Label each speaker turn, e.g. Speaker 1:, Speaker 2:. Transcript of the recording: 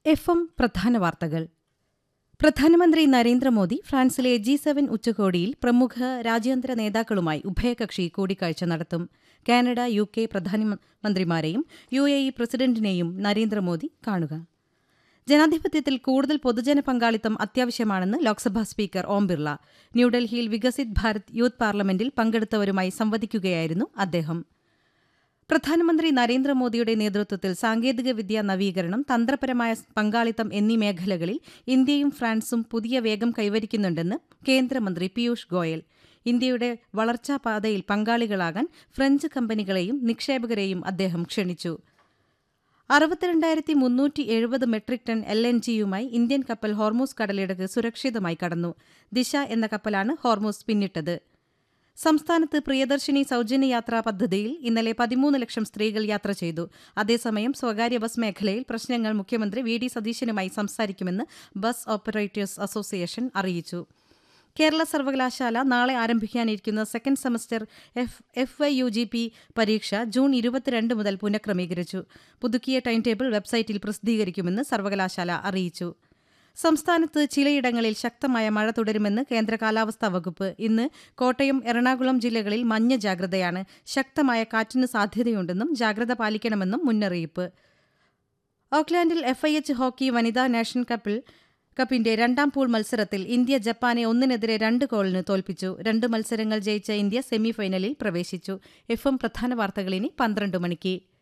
Speaker 1: F M പ്രധാന വാർത്തകൾ പ്രധാനമന്ത്രി നരേന്ദ്രമോദി ഫ്രാൻസിലെ ജി സെവൻ ഉച്ചകോടിയിൽ പ്രമുഖ രാജ്യാന്തര നേതാക്കളുമായി ഉഭയകക്ഷി കൂടിക്കാഴ്ച നടത്തും Canada U K പ്രധാനമന്ത്രിമാരെയും U A E പ്രസിഡന്റിനെയും Narendra Modi കാണുക ജനാധിപത്യത്തിൽ കൂടുതൽ പൊതുജന പങ്കാളിത്തം അത്യാവശ്യമാണെന്ന് ലോക്സഭാ സ്പീക്കർ ഓം ബിർള ന്യൂഡൽഹിയിൽ വികസിത് ഭാരത് യൂത്ത് പാർലമെന്റിൽ പങ്കെടുത്തവരുമായി സംവദിക്കുകയായിരുന്നു അദ്ദേഹം പ്രധാനമന്ത്രി നരേന്ദ്രമോദിയുടെ നേതൃത്വത്തിൽ സാങ്കേതികവിദ്യാ നവീകരണം തന്ത്രപരമായ പങ്കാളിത്തം എന്നീ മേഖലകളിൽ ഇന്ത്യയും ഫ്രാൻസും പുതിയ വേഗം കൈവരിക്കുന്നുണ്ടെന്ന് കേന്ദ്രമന്ത്രി പീയൂഷ് ഗോയൽ ഇന്ത്യയുടെ വളർച്ചാ പാതയിൽ പങ്കാളികളാകാൻ ഫ്രഞ്ച് കമ്പനികളെയും നിക്ഷേപകരെയും അദ്ദേഹം ക്ഷണിച്ചു അറുപത്തിരണ്ടായിരത്തി മുന്നൂറ്റി എഴുപത് മെട്രിക് ടൺ എൽ എൻ ജിയുമായി ഇന്ത്യൻ കപ്പൽ ഹോർമൂസ് കടലിടക്ക് സുരക്ഷിതമായി കടന്നു ദിശ എന്ന കപ്പലാണ് ഹോർമൂസ് പിന്നിട്ടത് സംസ്ഥാനത്ത് പ്രിയദർശിനി സൗജന്യ യാത്രാ പദ്ധതിയിൽ ഇന്നലെ പതിമൂന്ന് ലക്ഷം സ്ത്രീകൾ യാത്ര ചെയ്തു അതേസമയം സ്വകാര്യ ബസ് മേഖലയിൽ പ്രശ്നങ്ങൾ മുഖ്യമന്ത്രി വി ഡി സതീശനുമായി സംസാരിക്കുമെന്ന് ബസ് ഓപ്പറേറ്റേഴ്സ് അസോസിയേഷൻ അറിയിച്ചു കേരള സർവകലാശാല നാളെ ആരംഭിക്കാനിരിക്കുന്ന second semester F F Y U G P പരീക്ഷ ജൂൺ ഇരുപത്തിരണ്ട് മുതൽ പുനഃക്രമീകരിച്ചു പുതുക്കിയ ടൈം ടേബിൾ വെബ്സൈറ്റിൽ പ്രസിദ്ധീകരിക്കുമെന്ന് സർവകലാശാല അറിയിച്ചു സംസ്ഥാനത്ത് ചിലയിടങ്ങളിൽ ശക്തമായ മഴ തുടരുമെന്ന് കേന്ദ്ര കാലാവസ്ഥാ വകുപ്പ് ഇന്ന് കോട്ടയം എറണാകുളം ജില്ലകളിൽ മഞ്ഞ ജാഗ്രതയാണ് ശക്തമായ കാറ്റിന് സാധ്യതയുണ്ടെന്നും ജാഗ്രത പാലിക്കണമെന്നും മുന്നറിയിപ്പ് ഓക്ലാൻഡിൽ എഫ് ഐ എച്ച് ഹോക്കി വനിതാ നാഷണൽ കപ്പിൽ കപ്പിന്റെ രണ്ടാം പൂൾ മത്സരത്തിൽ ഇന്ത്യ ജപ്പാനെ ഒന്നിനെതിരെ രണ്ട് ഗോളിന് തോൽപ്പിച്ചു രണ്ട് മത്സരങ്ങൾ ജയിച്ച ഇന്ത്യ സെമിഫൈനലിൽ പ്രവേശിച്ചു എഫ് എം പ്രധാന വാർത്തകളിനി പന്ത്രണ്ട് മണിക്ക്